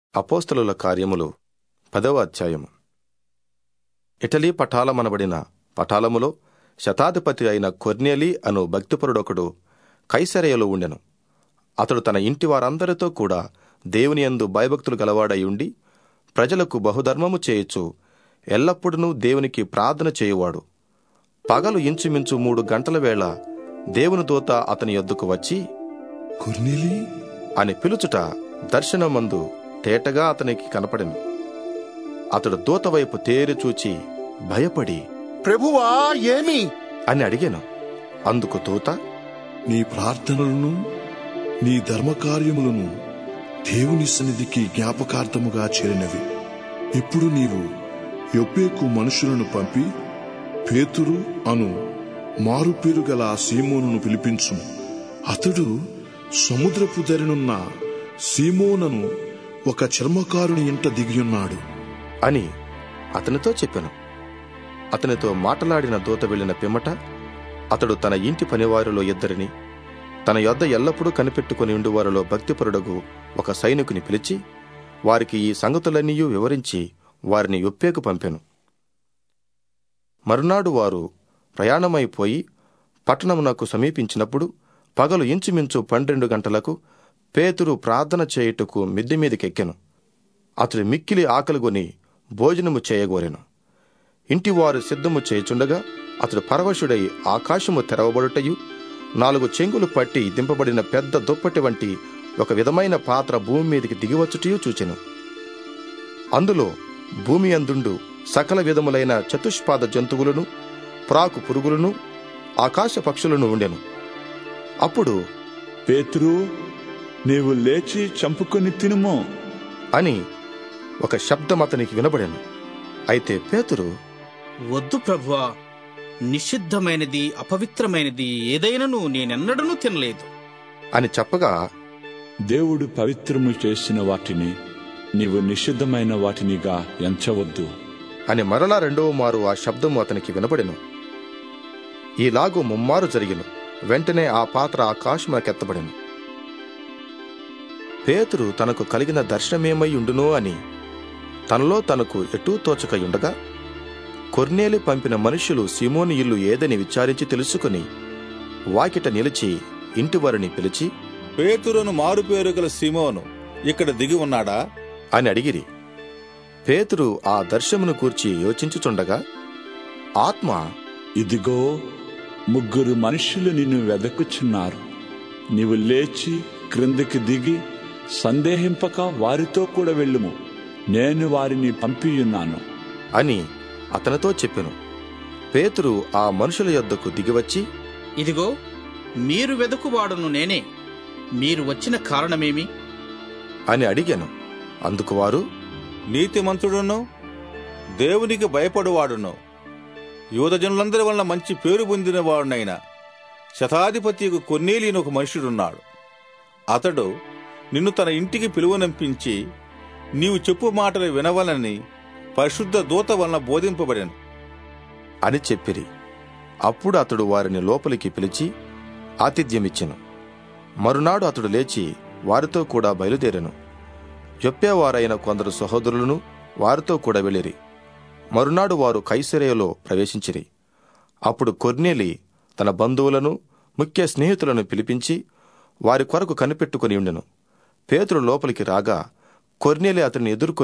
అపోస్తలుల కార్యములు పదవ అధ్యాయము ఇటలీ పటాలమనబడిన పటాలములో శతాధిపతి అయిన కొర్నేలి అను భక్తిపరుడొకడు కైసరయలో ఉండెను అతడు తన ఇంటి వారందరితో కూడా దేవుని యందు భయభక్తులు గలవాడై ఉండి ప్రజలకు బహుధర్మము చేయుచు ఎల్లప్పుడూ దేవునికి ప్రార్థన చేయువాడు పగలు ఇంచుమించు మూడు గంటల వేళ దేవుని దూత అతని యొద్దకు వచ్చి కొర్నేలి అని పిలుచుట దర్శనమందు తేటగా అతనికి కనపడెను అతడు దూత వైపు తేరి చూచి భయపడి ప్రభువా ఏమి అని అడిగాను అందుకు దూత నీ ప్రార్థనలను నీ ధర్మకార్యములను దేవుని సన్నిధికి జ్ఞాపకార్థముగా చేరినవి ఇప్పుడు నీవు యొప్పేకు మనుషులను పంపి పేతురు అను మారుపేరు గల సీమోనును పిలిపించుము అతడు సముద్రపు ధరినున్న సీమోనను ఒక చర్మకారుని ఇంట దిగియున్నాడు అని అతనితో చెప్పాను అతనితో మాటలాడిన దూత వెళ్ళిన పిమ్మట అతడు తన ఇంటి పనివారిలో ఇద్దరిని తన యొద్ద ఎల్లప్పుడూ కనిపెట్టుకుని ఉండువారిలో భక్తిపరుడగు ఒక సైనికుని పిలిచి వారికి ఈ సంగతులన్నీ వివరించి వారిని ఒప్పేకు పంపెను మరునాడు వారు ప్రయాణమైపోయి పట్టణమునకు సమీపించినప్పుడు పగలు ఇంచుమించు పన్నెండు గంటలకు పేతురు ప్రార్థన చేయుటకు మిద్దె మీదకెక్కెను అతడు మిక్కిలి ఆకలిగొని భోజనము చేయగోరెను ఇంటివారు సిద్ధము చేయుచుండగా అతడు పరవశుడై ఆకాశము తెరవబడుటయు నాలుగు చెంగులు పట్టి దింపబడిన పెద్ద దుప్పటి వంటి ఒక విధమైన పాత్ర భూమి మీదకి దిగివచ్చుటయు చూచెను అందులో భూమి అందుండు సకల విధములైన చతుష్పాద జంతువులను ప్రాకు పురుగులను ఆకాశ పక్షులను ఉండెను అప్పుడు పేతురు నీవు లేచి చంపుకొని తినుము అని ఒక శబ్దం అతనికి వినబడెను అయితే పేతురు వద్దు ప్రభువా నిషిద్ధమైనది అపవిత్రమైనది ఏదైనను నేనెన్నడూ తినలేదు అని చెప్పగా దేవుడు పవిత్రము చేసిన వాటిని నీవు నిషిద్ధమైన వాటినిగా ఎంచవద్దు అని మరలా రెండవ మారు ఆ శబ్దము అతనికి వినబడెను ఈలాగు ముమ్మారు జరిగిను వెంటనే ఆ పాత్ర ఆకాశమునకెత్తబడెను పేతురు తనకు కలిగిన దర్శనమేమై ఉండునో అని తనలో తనకు ఎటూ తోచకయుండగా కొర్నేలి పంపిన మనుషులు సిమోని ఇల్లు ఏదని విచారించి తెలుసుకుని వాకిట నిలిచి ఇంటివారిని పిలిచి పేతురును మారుపేరు గల సిమోను ఇక్కడ దిగి ఉన్నాడా అని అడిగిరి పేతురు ఆ దర్శమును కూర్చి యోచించుచుండగా ఆత్మ ఇదిగో ముగ్గురు మనుషులు నిన్ను వెదకుచున్నారు నీవు లేచి క్రిందకి దిగి సందేహింపక వారితో కూడా వెళ్ళుము నేను వారిని పంపియున్నాను అని అతనితో చెప్పెను పేతురు ఆ మనుషుల యొద్దకు దిగివచ్చి ఇదిగో మీరు వెదకువాడును నేనే మీరు వచ్చిన కారణమేమి అని అడిగాను అందుకు వారు నీతిమంతుడును దేవునికి భయపడువాడును యూదజనులందరి వలన మంచి పేరు పొందిన వాడునైనా శతాధిపతికు కొన్నేలిని ఒక మనుషుడున్నాడు అతడు నిన్ను తన ఇంటికి పిలువనంపించి నీవు చెప్పు మాటలు వినవలని పరిశుద్ధ దూత వలన బోధింపబడెను అని చెప్పిరి అప్పుడు అతడు వారిని లోపలికి పిలిచి ఆతిథ్యమిచ్చెను మరునాడు అతడు లేచి వారితో కూడా బయలుదేరెను చెప్పేవారైన కొందరు సహోదరులను వారితో కూడా వెళ్ళిరి మరునాడు వారు కైసరేయలో ప్రవేశించిరి అప్పుడు కొర్నేలి తన బంధువులను ముఖ్య స్నేహితులను పిలిపించి వారి కొరకు కనిపెట్టుకుని ఉండెను పేతురు లోపలికి రాగా కొర్నేలి అతన్ని ఎదుర్కొని